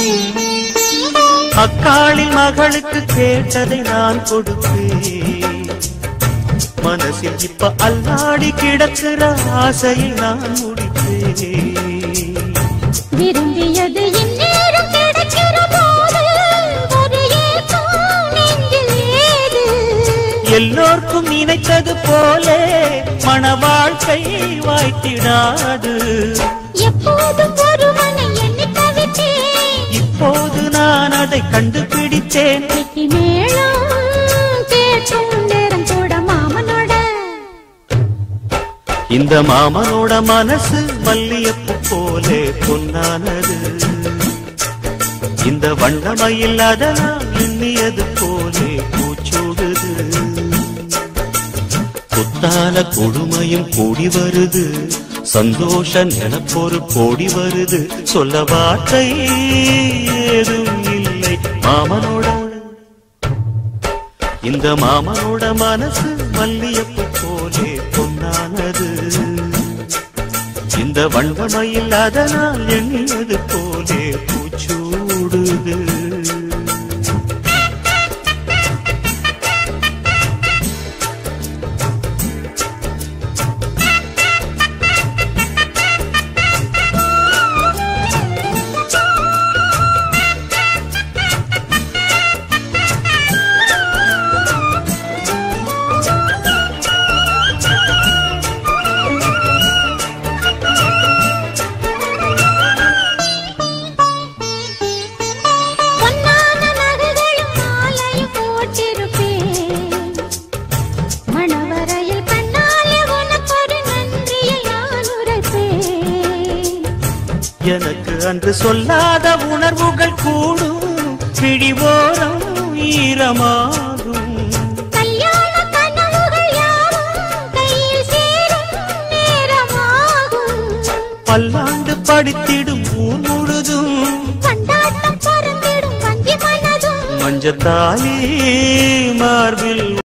அக்காளின் மகளுக்கு கேட்டதை நான் கொடுப்பேன் மனசில் இப்ப அல்லாடி கிடக்கிற ஆசையை நான் முடிப்பேன் விரும்பியது இந்நேரம் கிடைக்கிற போது ஒரு ஏக்கம் நெஞ்சில் ஏது எல்லோர்க்கும் நினைத்தது போலே மன வாழ்க்கை வாய்த்திடாது எப்போதும் ஒருவனை எண்ணி தவித்தேன் இப்போது நான் அதை கண்டுபிடித்தேன் வெட்டி மேளம் கேட்கும் நேரம் கூட மாமனோட இந்த மாமனோட மனசு மல்லியப்பு போலே பொன்னானது இந்த வண்ணமயில் அதனால் எண்ணியது போலே பூச்சூடுது புத்தான கொடுமையும் கூடி வருது சந்தோஷ நினப்பொரு கோடி வருது சொல்ல வார்த்தை ஏதும் இல்லை மாமனோட இந்த மாமனோட மனசு மல்லியப்பு போலே பொன்னானது இந்த வண்டமையில் அதனால் எண்ணியது போலே பூச்சூடுது பொன்னான நகைகளும் மாலையும் போட்டிருப்பேன் மணவரையில் கண்ணாலே உனக்கொரு நன்றியை நான் உரைப்பேன் எனக்கு அன்று சொல்லாத உணர்வுகள் கூடும் பிடிவோரம் ஈரமாகும் கல்யாண கனவுகள் யாவும் கையில் சேரும் நேரமாகும் பல்லாண்டு படித்திடும் ஊர் முழுதும் கொண்டாட்டம் பறந்திடும் வஞ்சி மனதும் மஞ்சத்தாலி மார்பில்